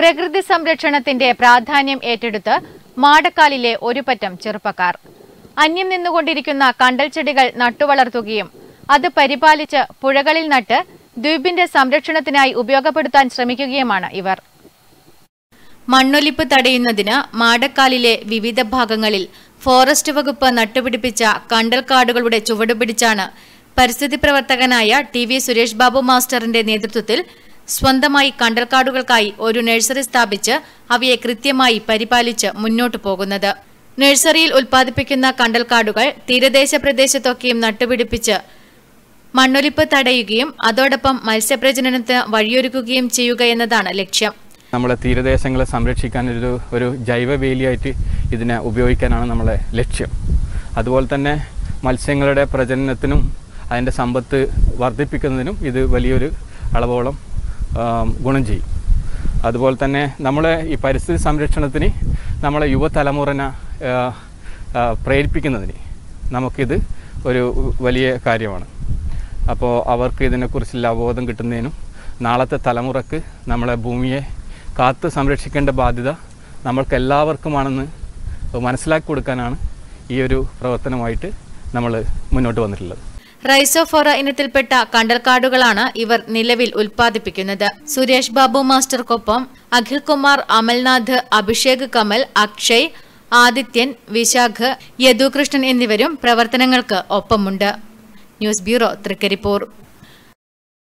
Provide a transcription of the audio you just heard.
പ്രകൃതി സംരക്ഷണത്തിന്റെ പ്രാധാന്യം ഏറ്റെടുത്ത് മാടക്കാലിലെ ഒരു പറ്റം ചെറുപ്പക്കാർ അന്യം നിന്നുകൊണ്ടിരിക്കുന്ന കണ്ടൽ ചെടികൾ നട്ടുവളർത്തുകയും അത് പരിപാലിച്ച് പുഴകളിൽ നട്ട് ദ്വീപിന്റെ സംരക്ഷണത്തിനായി ഉപയോഗപ്പെടുത്താൻ ശ്രമിക്കുകയുമാണ് ഇവർ മണ്ണൊലിപ്പ് തടയുന്നതിന് മാടക്കാലിലെ വിവിധ ഭാഗങ്ങളിൽ ഫോറസ്റ്റ് വകുപ്പ് നട്ടുപിടിപ്പിച്ച കണ്ടൽക്കാടുകളുടെ ചുവടുപിടിച്ചാണ് പരിസ്ഥിതി പ്രവർത്തകനായ ടി വി സുരേഷ് ബാബു മാസ്റ്ററിന്റെ നേതൃത്വത്തിൽ സ്വന്തമായി കണ്ടൽക്കാടുകൾക്കായി ഒരു നഴ്സറി സ്ഥാപിച്ച് അവയെ കൃത്യമായി പരിപാലിച്ച് മുന്നോട്ടു പോകുന്നത് നഴ്സറിയിൽ ഉൽപ്പാദിപ്പിക്കുന്ന കണ്ടൽക്കാടുകൾ തീരദേശ പ്രദേശത്തൊക്കെയും നട്ടുപിടിപ്പിച്ച് മണ്ണൊലിപ്പ് തടയുകയും അതോടൊപ്പം മത്സ്യപ്രജനനത്തിന് വഴിയൊരുക്കുകയും ചെയ്യുക എന്നതാണ് ലക്ഷ്യം നമ്മളെ തീരദേശങ്ങളെ സംരക്ഷിക്കാൻ ഒരു ഒരു ജൈവ വേലിയായിട്ട് ഇതിനെ ഉപയോഗിക്കാനാണ് നമ്മളെ ലക്ഷ്യം അതുപോലെ തന്നെ മത്സ്യങ്ങളുടെ പ്രജനനത്തിനും അതിൻ്റെ സമ്പത്ത് വർദ്ധിപ്പിക്കുന്നതിനും ഇത് വലിയൊരു അളവോളം ആം, ഗുണം ചെയ്യും അതുപോലെ തന്നെ നമ്മളെ ഈ പരിസ്ഥിതി സംരക്ഷണത്തിന് നമ്മളെ യുവതലമുറനെ ആ, ആ, പ്രേരിപ്പിക്കുന്നതിന് നമുക്കിത് ഒരു വലിയ കാര്യമാണ് അപ്പോൾ അവർക്ക് ഇതിനെക്കുറിച്ചുള്ള അവബോധം കിട്ടുന്നതിനും നാളത്തെ തലമുറക്ക് നമ്മളെ ഭൂമിയെ കാത്ത് സംരക്ഷിക്കേണ്ട ബാധ്യത നമ്മൾക്ക് എല്ലാവർക്കുമാണെന്ന് മനസ്സിലാക്കി കൊടുക്കാനാണ് ഈ ഒരു പ്രവർത്തനമായിട്ട് നമ്മൾ മുന്നോട്ട് വന്നിട്ടുള്ളത് റൈസോഫോറ ഇനത്തിൽപ്പെട്ട കണ്ടൽക്കാടുകളാണ് ഇവർ നിലവിൽ ഉൽപ്പാദിപ്പിക്കുന്നത് സുരേഷ് ബാബു മാസ്റ്റർക്കൊപ്പം അഖിൽ കുമാർ അമൽനാഥ് അഭിഷേക് കമൽ അക്ഷയ് ആദിത്യൻ വിശാഖ് യദുകൃഷ്ണൻ എന്നിവരും പ്രവർത്തനങ്ങൾക്ക് ഒപ്പമുണ്ട് ന്യൂസ് ബ്യൂറോ തൃക്കരിപ്പൂർ